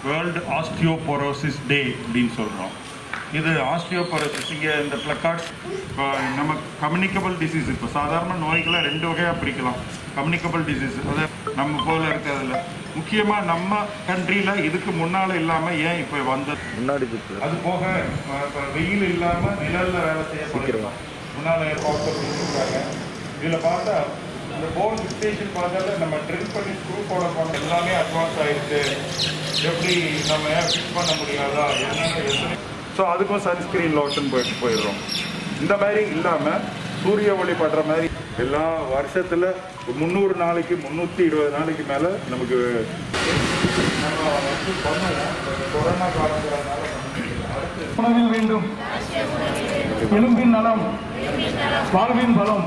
World osteoporosis டே அப்படின்னு சொல்கிறோம் இது ஆஸ்டியோபோரோசிஸ் இங்கே இந்த பிளக்கார்ட்ஸ் நம்ம கம்யூனிகபிள் டிசீஸ் இப்போ சாதாரண நோய்களை ரெண்டு வகையாக பிரிக்கலாம் கம்யூனிகபிள் டிசீஸ் அது நம்ம போல இருக்கிறதுல முக்கியமாக நம்ம கண்ட்ரியில் இதுக்கு முன்னால் இல்லாமல் ஏன் இப்போ வந்தது முன்னாடி சுற்று அது போக அஹ், இப்ப வெயில் இல்லாம நிழல்ல வேலை செய்ய பழகிக்கலாம் முன்னால டாக்டர் கொடுத்துருக்காங்க இதுல பார்த்தா இந்த போன் ஃபிக்சேஷன் பார்த்தால நம்ம ட்ரில் பண்ணி ஸ்க்ரூ போட போன எல்லாமே அட்வான்ஸ் ஆயிடுச்சு எப்படி நம்ம ஃபிக்ஸ் பண்ண முடியாதா என்னன்னு ஸோ அதுக்கும் சன்ஸ்கிரீன் லோஷன் போயிட்டு போயிடுறோம் இந்த மாதிரி இல்லாமல் சூரிய ஒளி படுற மாதிரி எல்லா வருஷத்தில் முந்நூறு நாளைக்கு முந்நூற்றி இருபது நாளைக்கு மேலே நமக்கு நம்ம வந்து பண்ணுவோம் இந்த கொரோனா காலங்கிறதுனால பண்ண முடியல. அடுத்து உணவில் வேண்டும் எலும்பின் நலம் வாழ்வின் பலம்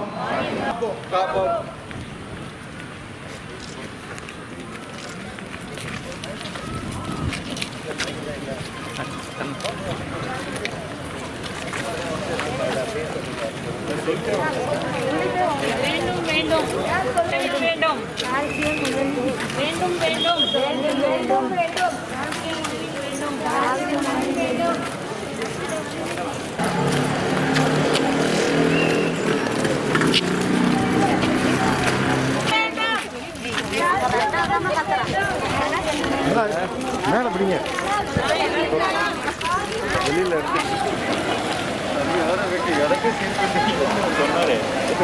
வேண்டும் வேண்டும் வேண்டும் வேண்டும் வேண்டும் வேண்டும் வேண்டும் வேண்டும் வேண்டும் மேலே பிடிங்க வெளியில் எடுத்து எனக்கு சொன்னாரே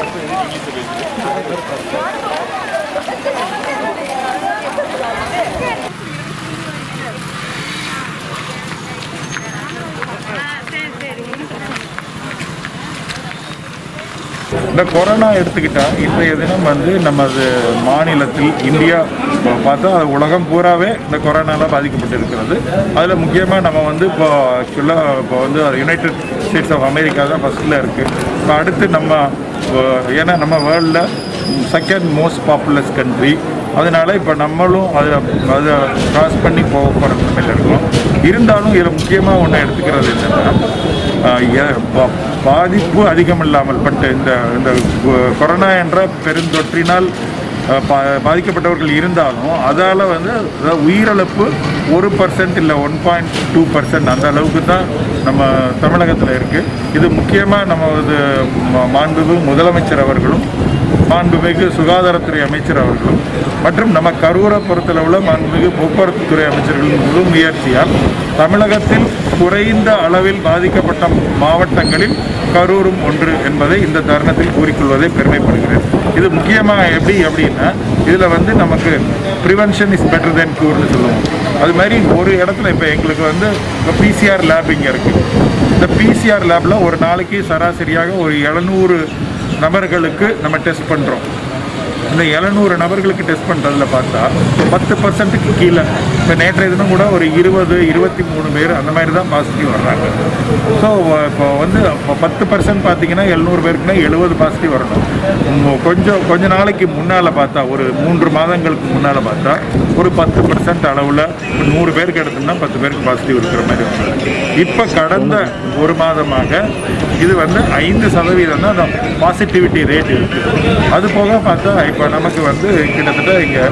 இந்த கொரோனா எடுத்துக்கிட்டா இன்றைய தினம் வந்து நமது மாநிலத்தில் இந்தியா இப்போ பார்த்தா அது உலகம் பூராவே இந்த கொரோனால பாதிக்கப்பட்டிருக்கிறது அதில் முக்கியமாக நம்ம வந்து இப்போ ஆக்சுவலாக இப்போ வந்து யுனைடெட் ஸ்டேட்ஸ் ஆஃப் அமெரிக்கா தான் ஃபஸ்ட்டில் இருக்குது இப்போ அடுத்து நம்ம அஹ், ஏன்னா நம்ம வேர்ல்டில் செகண்ட் மோஸ்ட் பாப்புலஸ் கண்ட்ரி அதனால இப்போ நம்மளும் அதை அதை கிராஸ் பண்ணி போக போகிற நிலைமையில் இருக்கோம் இருந்தாலும் இதில் முக்கியமாக ஒன்று எடுத்துக்கிறது என்னென்னா ஆஹ் எ- பா- பாதிப்பு அதிகம் இல்லாமல் பட் இந்த இந்த கொ- கொரோனா என்ற பெருந்தொற்றினால் ஆஹ் பா- பாதிக்கப்பட்டவர்கள் இருந்தாலும் அதால் வந்து அதாவது உயிரிழப்பு ஒரு பர்சன்ட் இல்லை ஒன் பாயிண்ட் டூ பர்சன்ட் அந்த அளவுக்கு தான் நம்ம தமிழகத்தில் இருக்குது இது முக்கியமாக நம்ம இது ம- மாண்புமிகு முதலமைச்சர் அவர்களும் மாண்புமிகு சுகாதாரத்துறை அமைச்சர் அவர்களும் மற்றும் நம்ம கரூரை பொறுத்தளவில் மாண்புமிகு போக்குவரத்து துறை அமைச்சர்களின் முழு முயற்சியால் தமிழகத்தில் குறைந்த அளவில் பாதிக்கப்பட்ட மாவட்டங்களில் கரூரும் ஒன்று என்பதை இந்த தருணத்தில் கூறிக்கொள்வதை பெருமைப்படுகிறேன் இது முக்கியமாக எப்படி அப்படின்னா இதில் வந்து நமக்கு ப்ரிவென்ஷன் இஸ் பெட்டர் தென் க்யூர்னு சொல்லுவோம் அது மாதிரி ஒரு இடத்துல இப்போ எங்களுக்கு வந்து இப்போ பிசிஆர் லேப் இங்கே இருக்குது இந்த பிசிஆர் லேபில் ஒரு நாளைக்கு சராசரியாக ஒரு எழுநூறு நபர்களுக்கு நம்ம டெஸ்ட் பண்ணுறோம் இந்த எழுநூறு நபர்களுக்கு டெஸ்ட் பண்ணுறதுல பார்த்தா பத்து பர்சன்ட்டுக்கு கீழே இப்போ நேற்றைய தினம் கூட ஒரு இருபது இருபத்தி மூணு பேர் அந்த மாதிரி தான் பாசிட்டிவ் வர்றாங்க ஸோ இப்போ வந்து இப்போ பத்து பர்சன்ட் பார்த்தீங்கன்னா எழுநூறு பேருக்குன்னா எழுபது பாசிட்டிவ் வரணும் உம், கொஞ்சம் கொஞ்ச நாளைக்கு முன்னால் பார்த்தா ஒரு மூன்று மாதங்களுக்கு முன்னால் பார்த்தா ஒரு பத்து பர்சன்ட் அளவில் நூறு பேருக்கு எடுத்தோம்னா பத்து பேருக்கு பாசிட்டிவ் இருக்கிற மாதிரி வந்தது இப்போ கடந்த ஒரு மாதமாக இது வந்து ஐந்து சதவீதம் தான் அந்த பாசிட்டிவிட்டி ரேட் இருக்குது அது போக பார்த்தா இப்போ நமக்கு வந்து கிட்டத்தட்ட இங்கே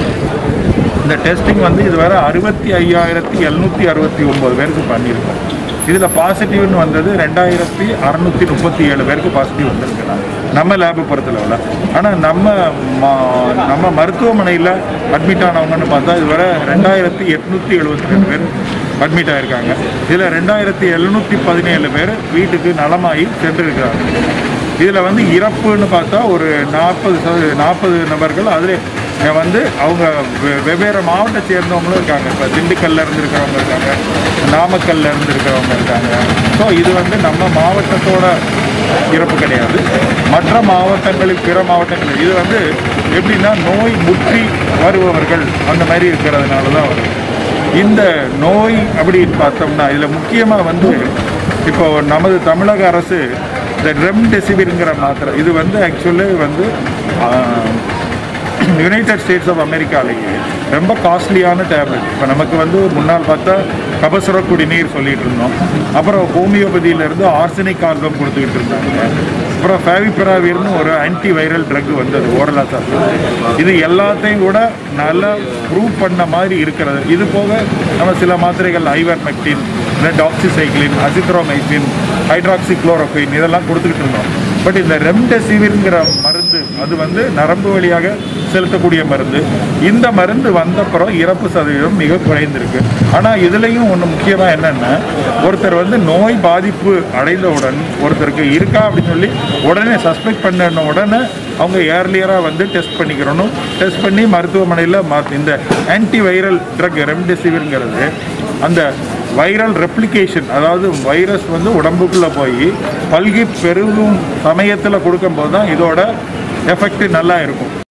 இந்த டெஸ்டிங் வந்து இதுவரை அறுபத்தி ஐயாயிரத்தி எழுநூற்றி அறுபத்தி ஒம்பது பேருக்கு பண்ணியிருக்கோம் இதில் பாசிட்டிவ்னு வந்தது ரெண்டாயிரத்தி அறநூற்றி முப்பத்தி ஏழு பேருக்கு பாசிட்டிவ் வந்திருக்கலாம் நம்ம லேபு பொறுத்தளவில் ஆனால் நம்ம மா- நம்ம மருத்துவமனையில் அட்மிட் ஆனவங்கன்னு பார்த்தா இதுவரை ரெண்டாயிரத்தி எட்நூற்றி எழுபத்தி ரெண்டு பேர் அட்மிட் ஆயிருக்காங்க இதில் ரெண்டாயிரத்தி எழுநூற்றி பதினேழு பேர் வீட்டுக்கு நலமாகி சென்றிருக்கிறாங்க இதில் வந்து இறப்புன்னு பார்த்தா ஒரு நாற்பது சதவீத நாற்பது நபர்கள் அதில் வந்து அவங்க வெ- வெவ்வேறு மாவட்டத்தை சேர்ந்தவங்களும் இருக்காங்க இப்போ திண்டுக்கல்ல இருந்து இருக்கிறவங்க இருக்காங்க நாமக்கல்ல இருந்து இருக்கிறவங்க இருக்காங்க ஸோ இது வந்து நம்ம மாவட்டத்தோட இறப்பு கிடையாது மற்ற மாவட்டங்களில் பிற மாவட்டங்களில் இது வந்து எப்படின்னா நோய் முற்றி வருபவர்கள் அந்த மாதிரி இருக்கிறதுனால தான் வரும் இந்த நோய் அப்படின்னு பார்த்தோம்னா இதில் முக்கியமாக வந்து இப்போ நமது தமிழக அரசு இந்த ரெம்டெசிவிர்ங்கிற மாத்திரை இது வந்து ஆக்சுவலி வந்து யுனைடெட் ஸ்டேட்ஸ் ஆஃப் அமெரிக்காலேயே ரொம்ப காஸ்ட்லியான டேப்லெட் இப்போ நமக்கு வந்து முன்னால் பார்த்தா கபசுர குடிநீர் சொல்லிட்டு இருந்தோம் அப்புறம் ஹோமியோபதியிலேருந்து ஆர்சனிக் ஆல்பம் கொடுத்துக்கிட்டு இருந்தாங்க அப்புறம் ஃபேவிபிராவிர்னு ஒரு ஆன்டி வைரல் ட்ரக் வந்தது ஓரலாக சாப்பிட்டு இது எல்லாத்தையும் கூட நல்லா ப்ரூவ் பண்ண மாதிரி இருக்கிறது இது போக நம்ம சில மாத்திரைகள் ஐவர்மெக்டின் இல்லை டாக்ஸிசைக்ளின் அசித்ரோமைசின் ஹைட்ராக்சி குளோரோக்வின் இதெல்லாம் கொடுத்துக்கிட்டு இருந்தோம் பட் இந்த ரெம்டெசிவிர்ங்கிற மருந்து அது வந்து நரம்பு வழியாக செலுத்தக்கூடிய மருந்து இந்த மருந்து வந்தப்புறம் இறப்பு சதவீதம் மிக குறைந்திருக்கு ஆனால் இதுலேயும் ஒன்று முக்கியமாக என்னென்னா ஒருத்தர் வந்து நோய் பாதிப்பு அடைந்தவுடன் ஒருத்தருக்கு இருக்கா அப்படின்னு சொல்லி உடனே சஸ்பெக்ட் பண்ண உடனே அவங்க ஏர்லியராக வந்து டெஸ்ட் பண்ணிக்கிறணும் டெஸ்ட் பண்ணி மருத்துவமனையில் இந்த ஆன்டி வைரல் ட்ரக் ரெம்டெசிவிர்ங்கிறது அந்த வைரல் ரெப்ளிகேஷன் அதாவது வைரஸ் வந்து உடம்புக்குள்ளே போய் பல்கி பெருகும் சமயத்தில் கொடுக்கும்போது தான் இதோட எஃபெக்ட் நல்லா இருக்கும்